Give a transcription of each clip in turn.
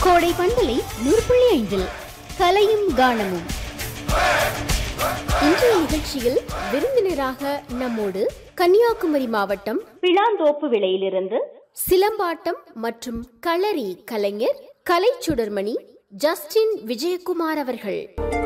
கோடை பண்பலை நூறு புள்ளி ஐந்தில் கலையும் கானமும் இன்றைய நிகழ்ச்சியில் விருந்தினராக நம்மோடு கன்னியாகுமரி மாவட்டம் பிளாந்தோப்பு விலையிலிருந்து சிலம்பாட்டம் மற்றும் களரி கலைஞர் கலைச்சுடர்மணி ஜஸ்டின் விஜயகுமார் அவர்கள்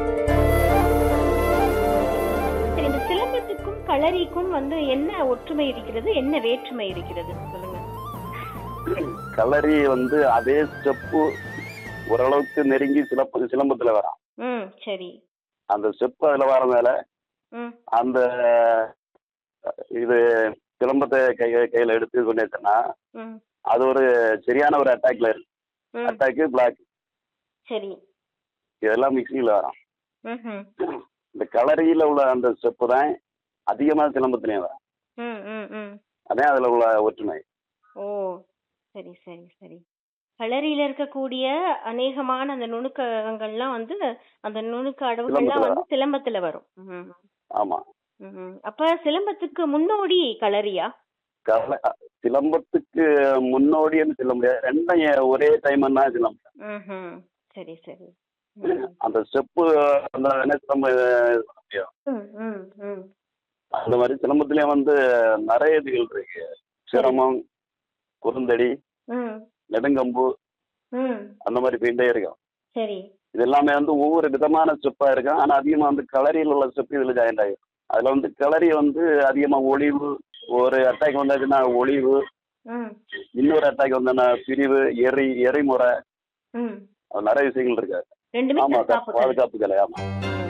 சரி இந்த சிலம்பத்துக்கும் களரிக்கும் வந்து என்ன ஒற்றுமை இருக்கிறது என்ன வேற்றுமை இருக்கிறது சொல்லுங்க களரி வந்து அதே ஸ்டெப்பு ஓரளவுக்கு நெருங்கி சிலம்பு சிலம்பத்துல வரும் ம் சரி அந்த ஸ்டெப் அதுல வரனால ம் அந்த இது சிலம்பத்தை கை கையில எடுத்து கொண்டேன்னா ம் அது ஒரு சரியான ஒரு அட்டாக்ல இருக்கு ம் அட்டாக்கு பிளாக் சரி இதெல்லாம் மிக்சிங்ல வரும் ம்ஹும். இந்த களரியில உள்ள அந்த ஸ்டெப்பு தான் அதிகமா சிலம்பத்திலையும் வரும் ம் ம் ம் அதான் அதுல உள்ள ஒற்றுமை ஓ சரி சரி சரி களரியில இருக்கக்கூடிய அநேகமான அந்த நுணுக்கங்கள்லாம் வந்து அந்த நுணுக்க அடவுகள்லாம் சிலம்பத்துல வந்து சிலம்பத்துல வரும் ம் ஆமா ம் அப்ப சிலம்பத்துக்கு முன்னோடி களரியா கல சிலம்பத்துக்கு முன்னோடின்னு சொல்ல முடியாது ரெண்டையும் ஒரே டைம் தான் சிலம்பம் ம்ஹும். சரி சரி ம். அந்த ஸ்டெப்பு அந்த என்ன சிலம்பம் இது பண்ண முடியும் ம், ம், ம். அந்த மாதிரி சிலம்பத்திலயும் வந்து நிறைய இதுகள் இருக்கு சிரமம் குறுந்தடி ம், நெடுங்கம்பு ம். அந்த மாதிரி போயிட்டே இருக்கும் சரி இது எல்லாமே வந்து ஒவ்வொரு விதமான ஸ்டெப்பா இருக்கும் ஆனா அதிகமா வந்து களரியில் உள்ள ஸ்டெப் இதுல ஜாயிண்ட் ஆகும் அதுல வந்து களரி வந்து அதிகமா ஒளிவு ஒரு அட்டாக் வந்தாச்சுன்னா ஒளிவு ம், இன்னொரு அட்டாக் வந்தா பிரிவு எரி எரிமுறை ம். அது நிறைய விஷயங்கள் இருக்கு ரெண்டுமே ஆமா சார் தற்காப்பு கலை. பாதுகாப்பு கலை ஆமா